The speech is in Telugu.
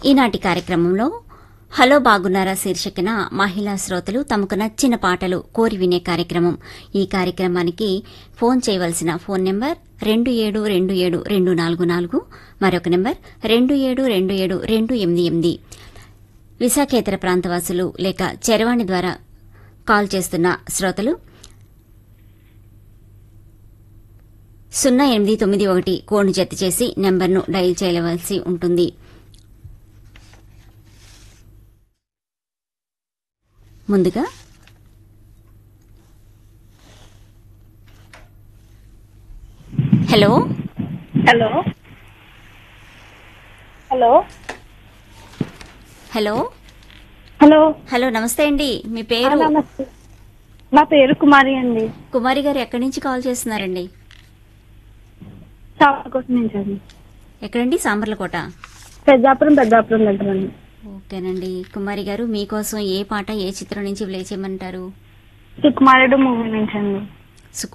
ఈనాటి కార్యక్రమంలో హలో బాగున్నారా శీర్షికన మహిళా శ్రోతలు తమకు నచ్చిన పాటలు కోరి వినే కార్యక్రమం ఈ కార్యక్రమానికి ఫోన్ చేయవలసిన ఫోన్ నెంబర్ రెండు ఏడు రెండు ఏడు రెండు నాలుగు నాలుగు మరొక నెంబర్ రెండు ఏడు రెండు ఏడు రెండు ఎనిమిది ఎనిమిది విశాఖేతర ప్రాంతవాసులు లేక చరవాణి ద్వారా కాల్ చేస్తున్న శ్రోతలు సున్నా ఎనిమిది తొమ్మిది ఒకటి కోడ్ను జత చేసి నెంబర్ను డయల్ చేయవలసి ఉంటుంది ముందుగా hello hello hello hello hello hello నమస్తే అండి మీ పేరు ఆ, నమస్తే నా పేరు కుమారి అండి కుమారి గారు ఎక్కడి నుంచి కాల్ చేస్తున్నారండి చావకోసం నుంచి అండి ఎక్కడండి సాంబర్లకోట పెద్దాపురం పెద్దాపురం దగ్గర అండి ఓకేనండి కుమారి గారు మీకోసం ఏ పాట ఏ చిత్రం నుంచి ప్లే చేయమంటారు సుకుమారుడు మూవీ నుంచి అండి